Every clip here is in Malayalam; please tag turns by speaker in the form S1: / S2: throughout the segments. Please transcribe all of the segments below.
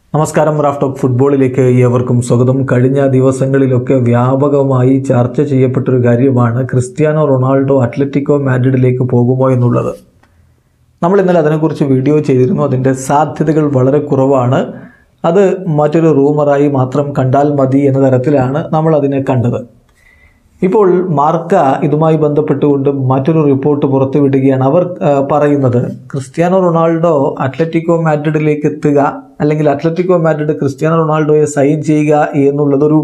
S1: നമസ്കാരം റാഫ് ടോക്ക് ഫുട്ബോളിലേക്ക് ഏവർക്കും സ്വാഗതം കഴിഞ്ഞ ദിവസങ്ങളിലൊക്കെ വ്യാപകമായി ചർച്ച ചെയ്യപ്പെട്ടൊരു കാര്യമാണ് ക്രിസ്ത്യാനോ റൊണാൾഡോ അത്ലറ്റിക്കോ മാഡ്രിഡിലേക്ക് പോകുമോ എന്നുള്ളത് നമ്മൾ ഇന്നലെ അതിനെക്കുറിച്ച് വീഡിയോ ചെയ്തിരുന്നു അതിൻ്റെ സാധ്യതകൾ വളരെ കുറവാണ് അത് മറ്റൊരു റൂമറായി മാത്രം കണ്ടാൽ മതി എന്ന തരത്തിലാണ് നമ്മൾ അതിനെ കണ്ടത് ഇപ്പോൾ മാർക്ക ഇതുമായി ബന്ധപ്പെട്ടുകൊണ്ട് മറ്റൊരു റിപ്പോർട്ട് പുറത്തുവിടുകയാണ് അവർ ആ, പറയുന്നത് ക്രിസ്ത്യാനോ റൊണാൾഡോ അത്ലറ്റിക്കോ മാഡ്രിഡിലേക്ക് എത്തുക അല്ലെങ്കിൽ അത്ലറ്റിക്കോ മാഡ്രിഡ് ക്രിസ്ത്യാനോ റൊണാൾഡോയെ സൈൻ ചെയ്യുക എന്നുള്ളതൊരു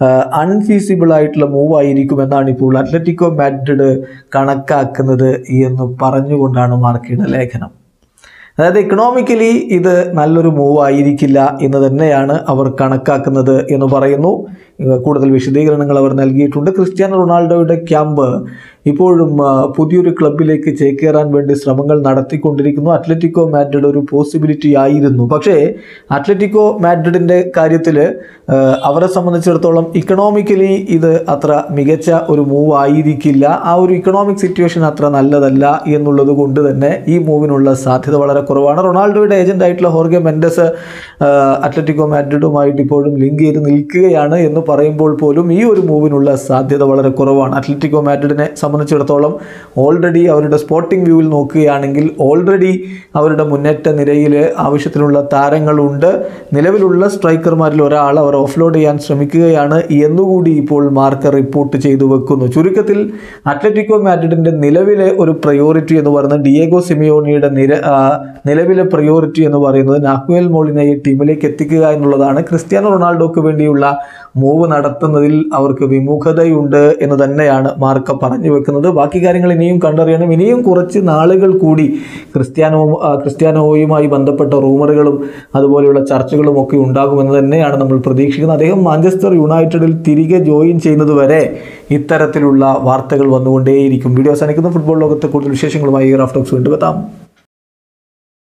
S1: അൺഫീസിബിൾ ആയിട്ടുള്ള മൂവ് ആയിരിക്കും എന്നാണ് ഇപ്പോൾ അത്ലറ്റിക്കോ മാഡ്രിഡ് കണക്കാക്കുന്നത് എന്ന് പറഞ്ഞുകൊണ്ടാണ് മാർക്കയുടെ ലേഖനം അതായത് ഇക്കണോമിക്കലി ഇത് നല്ലൊരു മൂവ് ആയിരിക്കില്ല എന്ന് തന്നെയാണ് അവർ കണക്കാക്കുന്നത് എന്ന് പറയുന്നു ഇവ കൂടുതൽ വിശദീകരണങ്ങൾ അവർ നൽകിയിട്ടുണ്ട് ക്രിസ്ത്യാനോ റൊണാൾഡോയുടെ ക്യാമ്പ് ഇപ്പോഴും ആ, പുതിയൊരു ക്ലബിലേക്ക് ചേക്കേറാൻ വേണ്ടി ശ്രമങ്ങൾ നടത്തിക്കൊണ്ടിരിക്കുന്നു അത്ലറ്റിക്കോ മാഡ്രിഡ് ഒരു പോസിബിലിറ്റി ആയിരുന്നു പക്ഷേ അത്ലറ്റിക്കോ മാഡ്രിഡിൻ്റെ കാര്യത്തിൽ അവരെ സംബന്ധിച്ചിടത്തോളം ഇക്കണോമിക്കലി ഇത് അത്ര മികച്ച ഒരു മൂവ് ആയിരിക്കില്ല ആ ഒരു ഇക്കണോമിക് സിറ്റുവേഷൻ അത്ര നല്ലതല്ല എന്നുള്ളത് കൊണ്ട് തന്നെ ഈ മൂവിനുള്ള സാധ്യത വളരെ കുറവാണ് റൊണാൾഡോയുടെ ഏജന്റ് ആയിട്ടുള്ള ഹോർഗെ മെൻഡസ് ആ, അത്ലറ്റിക്കോ മാഡ്രിഡുമായിട്ട് ഇപ്പോഴും ലിങ്ക് ചെയ്ത് നിൽക്കുകയാണ് എന്ന് പറയുമ്പോൾ പോലും ഈ ഒരു മൂവിനുള്ള സാധ്യത വളരെ കുറവാണ് അത്ലറ്റിക്കോ മാഡ്രിഡിനെ സംബന്ധിച്ചിടത്തോളം ഓൾറെഡി അവരുടെ സ്പോർട്ടിംഗ് വ്യൂവിൽ നോക്കുകയാണെങ്കിൽ ഓൾറെഡി അവരുടെ മുന്നേറ്റ നിരയിൽ ആവശ്യത്തിനുള്ള താരങ്ങളുണ്ട് നിലവിലുള്ള സ്ട്രൈക്കർമാരിൽ ഒരാൾ അവർ ഓഫ്ലോഡ് ചെയ്യാൻ ശ്രമിക്കുകയാണ് എന്നുകൂടി ഇപ്പോൾ മാർക്കർ റിപ്പോർട്ട് ചെയ്തു വെക്കുന്നു ചുരുക്കത്തിൽ അത്ലറ്റിക്കോ മാഡ്രിഡിന്റെ നിലവിലെ ഒരു പ്രയോറിറ്റി എന്ന് പറയുന്നത് ഡിയേഗോ സിമിയോണിയുടെ നിര ആ, നിലവിലെ പ്രയോറിറ്റി എന്ന് പറയുന്നത് നാക്വേൽ മോളിനെയെ ടീമിലേക്ക് എത്തിക്കുക എന്നുള്ളതാണ് ക്രിസ്ത്യാനോ റൊണാൾഡോക്ക് വേണ്ടിയുള്ള മൂവ് നടത്തുന്നതിൽ അവർക്ക് വിമുഖതയുണ്ട് എന്ന് തന്നെയാണ് മാർക്ക പറഞ്ഞു വെക്കുന്നത് ബാക്കി കാര്യങ്ങൾ ഇനിയും കണ്ടറിയണം ഇനിയും കുറച്ച് നാളുകൾ കൂടി ക്രിസ്ത്യാനോ ആ, ക്രിസ്ത്യാനോയുമായി ബന്ധപ്പെട്ട റൂമറുകളും അതുപോലെയുള്ള ചർച്ചകളും ഒക്കെ ഉണ്ടാകുമെന്ന് തന്നെയാണ് നമ്മൾ പ്രതീക്ഷിക്കുന്നത് അദ്ദേഹം മാഞ്ചസ്റ്റർ യുണൈറ്റഡിൽ തിരികെ ജോയിൻ ചെയ്യുന്നത് വരെ ഇത്തരത്തിലുള്ള വാർത്തകൾ വന്നുകൊണ്ടേയിരിക്കും വീഡിയോ അവസാനിക്കുന്ന ഫുട്ബോൾ ലോകത്തെ കൂടുതൽ വിശേഷങ്ങളുമായി റാഫ്റ്റോക്സ് വീണ്ടും എത്താം